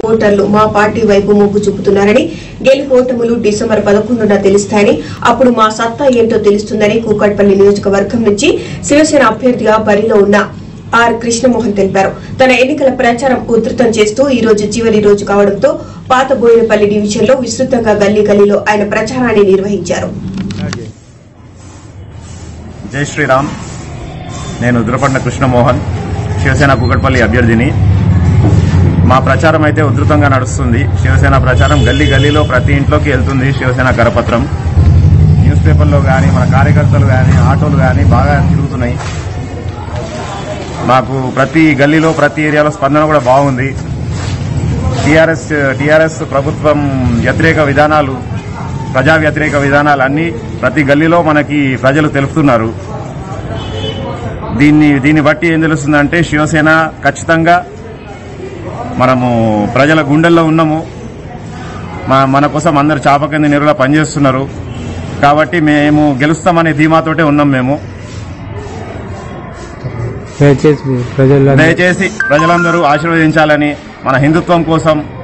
ఓటర్లు మా పార్టీ వైపు మొగ్గు చూపుతున్నారని గెలుపోటములు డిసెంబర్ పదకొండున తెలుస్తాయని అప్పుడు మా సత్తా ఏంటో తెలుస్తుందని కూకట్పల్లి నియోజకవర్గం నుంచి శివసేన అభ్యర్థిగా బరిలో ఉన్న ఆర్ కృష్ణమోహన్ తెలిపారు తన ఎన్నికల ప్రచారం ఉధృతం చేస్తూ ఈ రోజు చివరి రోజు కావడంతో పాత బోయినపల్లి డివిజన్ లో విస్తృతంగా గల్లీ గల్లీలో ఆయన ప్రచారాన్ని నిర్వహించారు జై శ్రీరామ్ నేను దురపండ కృష్ణమోహన్ శివసేన కుకట్పల్లి అభ్యర్థిని మా ప్రచారం అయితే ఉధృతంగా నడుస్తుంది శివసేన ప్రచారం గల్లీ గల్లీలో ప్రతి ఇంట్లోకి వెళ్తుంది శివసేన కరపత్రం న్యూస్ పేపర్లో కానీ మన కార్యకర్తలు కానీ ఆటోలు కానీ బాగా తిరుగుతున్నాయి మాకు ప్రతి గల్లీలో ప్రతి ఏరియాలో స్పందన కూడా బాగుంది టీఆర్ఎస్ టీఆర్ఎస్ ప్రభుత్వం వ్యతిరేక విధానాలు ప్రజా వ్యతిరేక విధానాలు అన్ని ప్రతి గల్లీలో మనకి ప్రజలు తెలుపుతున్నారు దీన్ని దీన్ని బట్టి ఏం తెలుస్తుందంటే శివసేన ఖచ్చితంగా మనము ప్రజల గుండెల్లో ఉన్నాము మా మన కోసం అందరు చాపకింది నీరులా పనిచేస్తున్నారు కాబట్టి మేము గెలుస్తామనే ధీమాతోటే ఉన్నాం మేము దయచేసి ప్రజల్లో దయచేసి ప్రజలందరూ ఆశీర్వదించాలని మన హిందుత్వం కోసం